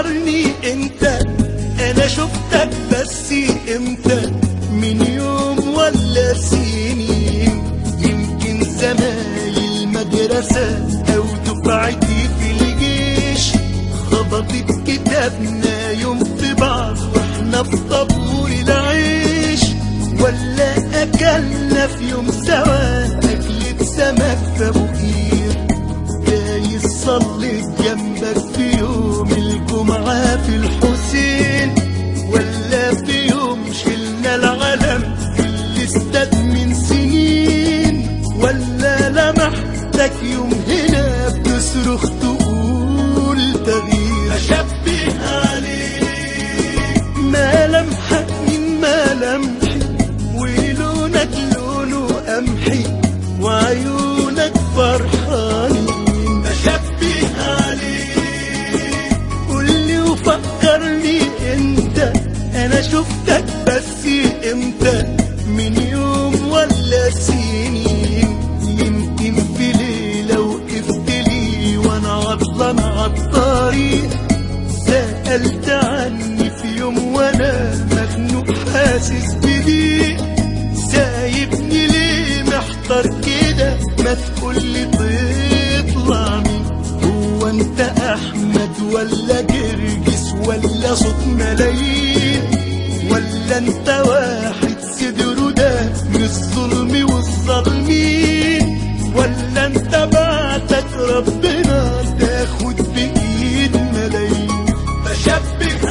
فكرني انت انا شفتك بس امتى من يوم ولا سنين يمكن زمايل مدرسة او دفعتي في الجيش خبطت كتابنا يوم في بعض واحنا في طابور العيش ولا اكلنا في يوم سوا اكلة سمك في ابو قير جاي صلي جنبك في يوم الجمعة في الحسين ولا في يوم شلنا العلم في الاستاد من سنين ولا لمحتك يوم هنا بتصرخ تقول تغيير أشبه عليك ملامحك من ملامحي ولونك لونه قمحي وعيونك فرحانين بشبه عليك قولي وفكرني انت انا شفتك بس امتى من يوم ولا سنين يمكن في ليلة وقفت لي وانا عطلان عالطريق سألت عني في يوم وانا مخنوق حاسس بضيق سايبني ليه محتار كده ما تقولي تطلع مين هو انت احمد ولا جرجس ولا صوت ملايين ولا انت واحد صدره ده من الظلم والظالمين ولا انت بعتك ربنا تاخد بايد ملايين بشبه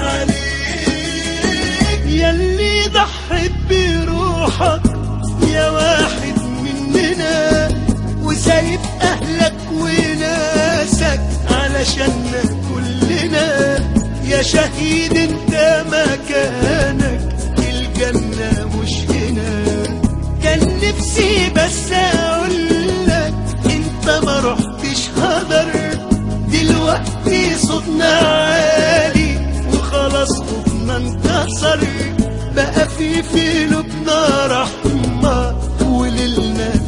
عليك ياللي ضحت بروحك يا واحد مننا وسايب اهلك وناسك علشاننا كلنا يا شهيد انت مكانك الجنة مش هنا كان نفسي بس اقولك انت ما رحتش هدر دلوقتي صوتنا عالي وخلاص خوفنا انكسر بقى في في قلوبنا رحمة وليلنا